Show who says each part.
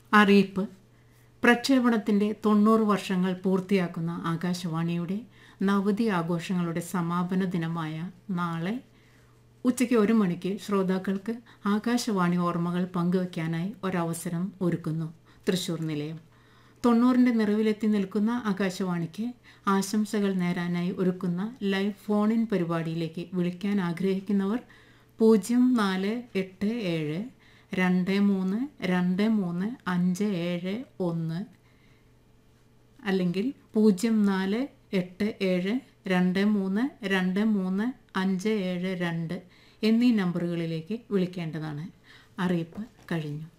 Speaker 1: അറിയിപ്പ് പ്രക്ഷേപണത്തിൻ്റെ തൊണ്ണൂറ് വർഷങ്ങൾ പൂർത്തിയാക്കുന്ന ആകാശവാണിയുടെ നവതി ആഘോഷങ്ങളുടെ സമാപന ദിനമായ നാളെ ഉച്ചയ്ക്ക് ഒരു മണിക്ക് ശ്രോതാക്കൾക്ക് ആകാശവാണി ഓർമ്മകൾ പങ്കുവയ്ക്കാനായി ഒരവസരം ഒരുക്കുന്നു തൃശൂർ നിലയം തൊണ്ണൂറിൻ്റെ നിറവിലെത്തി നിൽക്കുന്ന ആകാശവാണിക്ക് ആശംസകൾ നേരാനായി ഒരുക്കുന്ന ലൈവ് ഫോൺ ഇൻ പരിപാടിയിലേക്ക് വിളിക്കാൻ ആഗ്രഹിക്കുന്നവർ പൂജ്യം നാല് എട്ട് ഏഴ് രണ്ട് മൂന്ന് രണ്ട് മൂന്ന് അഞ്ച് ഏഴ് ഒന്ന് അല്ലെങ്കിൽ പൂജ്യം നാല് എട്ട് ഏഴ് രണ്ട് മൂന്ന് രണ്ട് മൂന്ന് അഞ്ച് ഏഴ് രണ്ട് എന്നീ നമ്പറുകളിലേക്ക് വിളിക്കേണ്ടതാണ് അറിയിപ്പ് കഴിഞ്ഞു